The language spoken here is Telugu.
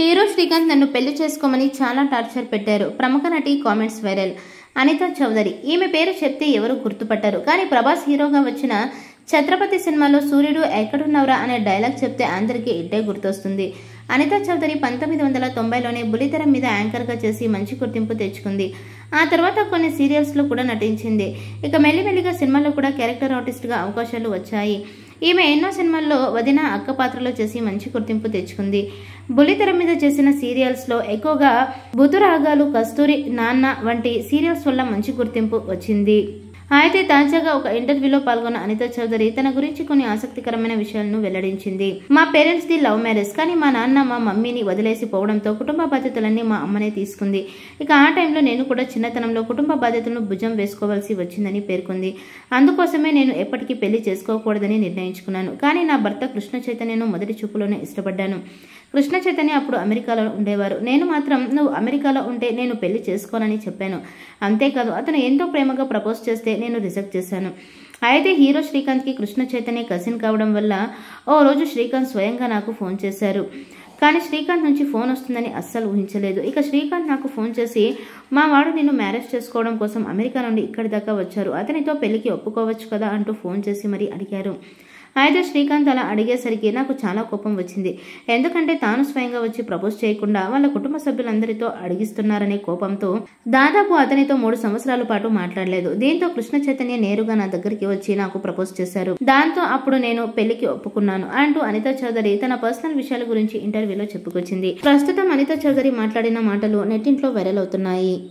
హీరో శ్రీకాంత్ నన్ను పెళ్లి చేసుకోమని చాలా టార్చర్ పెట్టారు ప్రముఖ నటి కామెంట్స్ వైరల్ అనిత చౌదరి ఈమె పేరు చెప్తే ఎవరు గుర్తుపట్టారు కానీ ప్రభాస్ హీరోగా వచ్చిన ఛత్రపతి సినిమాలో సూర్యుడు ఎక్కడున్నవరా అనే డైలాగ్ చెప్తే అందరికీ ఇట్టే గుర్తొస్తుంది అనిత చౌదరి పంతొమ్మిది వందల తొంభైలోనే బులితెర మీద యాంకర్గా చేసి మంచి గుర్తింపు తెచ్చుకుంది ఆ తర్వాత కొన్ని సీరియల్స్లో కూడా నటించింది ఇక మెల్లిమెల్లిగా సినిమాల్లో కూడా క్యారెక్టర్ ఆర్టిస్ట్గా అవకాశాలు వచ్చాయి ఈమె ఎన్నో సినిమాల్లో వదిన అక్క పాత్రలో చేసి మంచి గుర్తింపు తెచ్చుకుంది బుల్లితెర మీద చేసిన సీరియల్స్లో ఎక్కువగా బుధురాగాలు కస్తూరి నాన్న వంటి సీరియల్స్ వల్ల మంచి గుర్తింపు వచ్చింది అయితే తాజాగా ఒక ఇంటర్వ్యూలో పాల్గొన్న అనిత చౌదరి తన గురించి కొన్ని ఆసక్తికరమైన విషయాలను వెల్లడించింది మా పేరెంట్స్ ది లవ్ మ్యారేజ్ కానీ మా నాన్న మా మమ్మీని వదిలేసి పోవడంతో కుటుంబ బాధ్యతలన్నీ మా అమ్మనే తీసుకుంది ఇక ఆ టైంలో నేను కూడా చిన్నతనంలో కుటుంబ బాధ్యతలను భుజం వేసుకోవాల్సి వచ్చిందని పేర్కొంది అందుకోసమే నేను ఎప్పటికీ పెళ్లి చేసుకోకూడదని నిర్ణయించుకున్నాను కానీ నా భర్త కృష్ణ చైతన్యను మొదటి చూపులోనే ఇష్టపడ్డాను కృష్ణ చైతన్య అప్పుడు అమెరికాలో ఉండేవారు నేను మాత్రం నువ్వు అమెరికాలో ఉంటే నేను పెళ్లి చేసుకోనని చెప్పాను అంతేకాదు అతను ఎంతో ప్రేమగా ప్రపోజ్ చేస్తే నేను రిజెక్ట్ చేశాను అయితే హీరో శ్రీకాంత్కి కృష్ణ చైతన్య కజిన్ కావడం వల్ల ఓ రోజు శ్రీకాంత్ స్వయంగా నాకు ఫోన్ చేశారు కానీ శ్రీకాంత్ నుంచి ఫోన్ వస్తుందని అస్సలు ఊహించలేదు ఇక శ్రీకాంత్ నాకు ఫోన్ చేసి మా వాడు నిన్ను మ్యారేజ్ చేసుకోవడం కోసం అమెరికా నుండి ఇక్కడి దాకా వచ్చారు అతనితో పెళ్లికి ఒప్పుకోవచ్చు కదా అంటూ ఫోన్ చేసి మరీ అడిగారు అయితే శ్రీకాంత్ అలా అడిగేసరికి నాకు చాలా కోపం వచ్చింది ఎందుకంటే తాను స్వయంగా వచ్చి ప్రపోజ్ చేయకుండా వాళ్ళ కుటుంబ సభ్యులందరితో అడిగిస్తున్నారనే కోపంతో దాదాపు అతనితో మూడు సంవత్సరాల పాటు మాట్లాడలేదు దీంతో కృష్ణ చైతన్య నేరుగా నా దగ్గరికి వచ్చి నాకు ప్రపోజ్ చేశారు దాంతో అప్పుడు నేను పెళ్లికి ఒప్పుకున్నాను అంటూ అనిత చౌదరి తన పర్సనల్ విషయాల గురించి ఇంటర్వ్యూలో చెప్పుకొచ్చింది ప్రస్తుతం అనిత చౌదరి మాట్లాడిన మాటలు నెట్టింట్లో వైరల్ అవుతున్నాయి